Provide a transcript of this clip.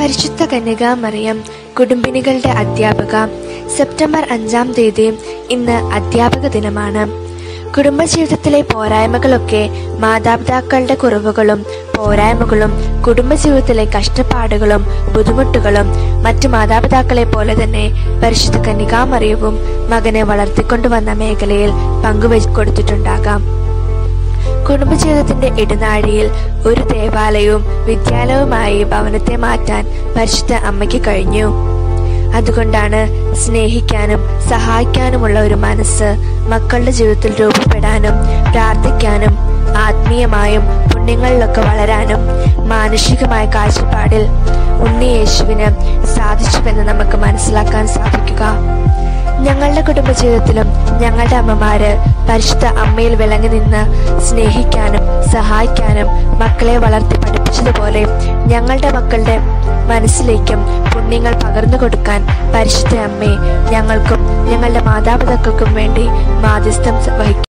പരിശുദ്ധ കന്യകാമറിയം കുടുംബിനികളുടെ അധ്യാപക സെപ്റ്റംബർ അഞ്ചാം തീയതി ഇന്ന് അധ്യാപക ദിനമാണ് കുടുംബജീവിതത്തിലെ പോരായ്മകളൊക്കെ മാതാപിതാക്കളുടെ കുറവുകളും പോരായ്മകളും കുടുംബജീവിതത്തിലെ കഷ്ടപ്പാടുകളും ബുദ്ധിമുട്ടുകളും മറ്റു മാതാപിതാക്കളെ പോലെ തന്നെ പരിശുദ്ധ കന്യകാമറിയവും മകനെ വളർത്തിക്കൊണ്ടുവന്ന മേഖലയിൽ പങ്കുവെച്ച് കൊടുത്തിട്ടുണ്ടാകാം കുടുംബജീവിതത്തിന്റെ ഇടനാഴിയിൽ ഒരു ദേവാലയവും വിദ്യാലയവുമായി ഭവനത്തെ മാറ്റാൻ പരിശുദ്ധ അമ്മയ്ക്ക് കഴിഞ്ഞു അതുകൊണ്ടാണ് സ്നേഹിക്കാനും സഹായിക്കാനുമുള്ള ഒരു മനസ്സ് മക്കളുടെ ജീവിതത്തിൽ രൂപപ്പെടാനും പ്രാർത്ഥിക്കാനും ആത്മീയമായും പുണ്യങ്ങളിലൊക്കെ വളരാനും മാനുഷികമായ കാഴ്ചപ്പാടിൽ ഉണ്ണി യേശുവിന് സാധിച്ചുവെന്ന് നമുക്ക് മനസ്സിലാക്കാൻ സാധിക്കുക ഞങ്ങളുടെ കുടുംബജീവിതത്തിലും ഞങ്ങളുടെ അമ്മമാര് പരിശുദ്ധ അമ്മയിൽ വിളങ്ങി നിന്ന് സ്നേഹിക്കാനും സഹായിക്കാനും മക്കളെ വളർത്തി പഠിപ്പിച്ചതുപോലെ ഞങ്ങളുടെ മക്കളുടെ മനസ്സിലേക്കും പുണ്യങ്ങൾ പകർന്നു കൊടുക്കാൻ പരിശുദ്ധ അമ്മയെ ഞങ്ങൾക്കും ഞങ്ങളുടെ മാതാപിതാക്കൾക്കും വേണ്ടി മാധ്യസ്ഥം വഹിക്കും